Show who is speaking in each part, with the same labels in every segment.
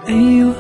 Speaker 1: أيوة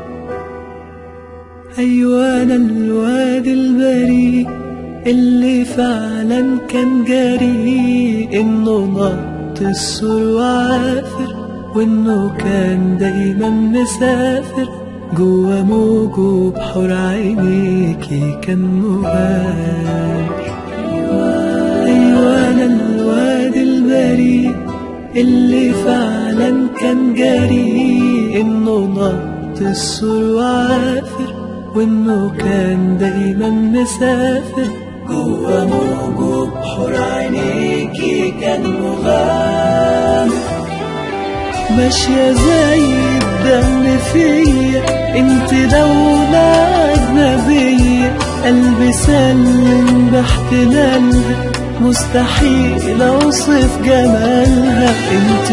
Speaker 1: أيوة أنا الواد البريء اللي فعلا كان جريء إنه نط السور وعافر وإنه كان دايما مسافر جوا موجه بحور عينيكي كان مغامر أيوة أنا الواد البريء اللي فعلا كان جريء إنه نط السور وعافر وإنه كان دايما مسافر جوا موجه بحور عينيكي كان مغامر ماشية زي الدم فيا انت دولة أجنبية قلبي سلم باحتلالها مستحيل أوصف جمالها انت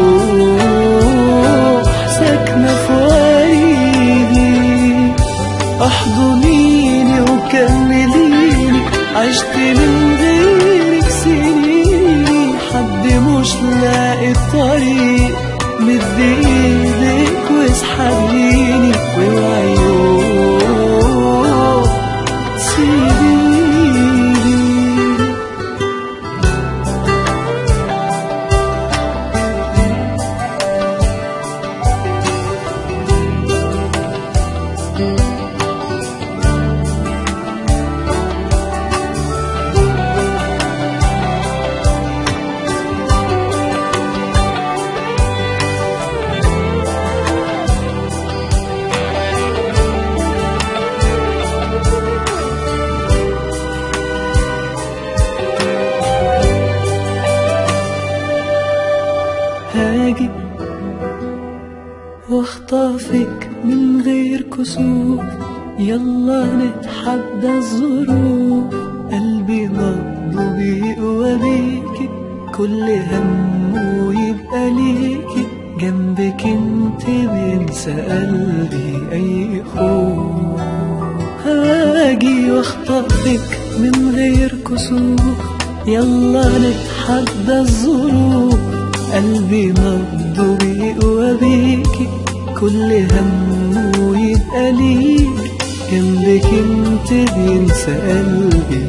Speaker 1: روح ساكنة في وريدي احضنيني وكمليني عشت من غيرك سنين حد مش لاقي الطريق مد ايدك واسحبيني وعيون سيبيني هاجي واخطفك من غير كسوف يلا نتحدى الظروف قلبي نبضه بيقوى بيكي كل همه يبقى ليكي جنبك انت بينسى قلبي اي خوف هاجي واخطفك من غير كسوف يلا نتحدى الظروف قلبي نبضه بيقوى بيكي كل همه يبقى ليك جنبك انت بينسى قلبي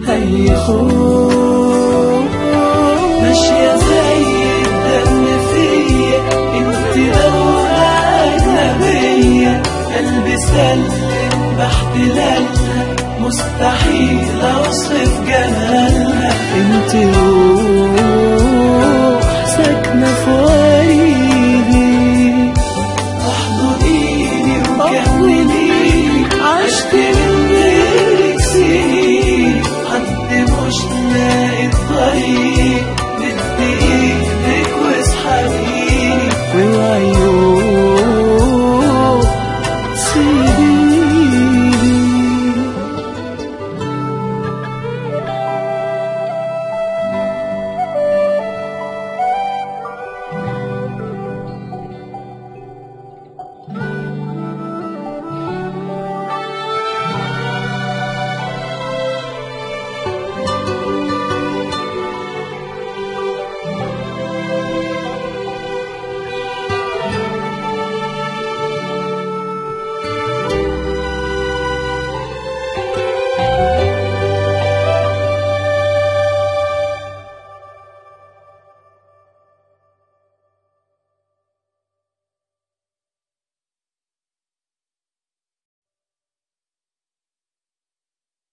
Speaker 1: هيخوف ماشية زي الدم فيا انت دولة أجنبية قلبي سلم باحتلال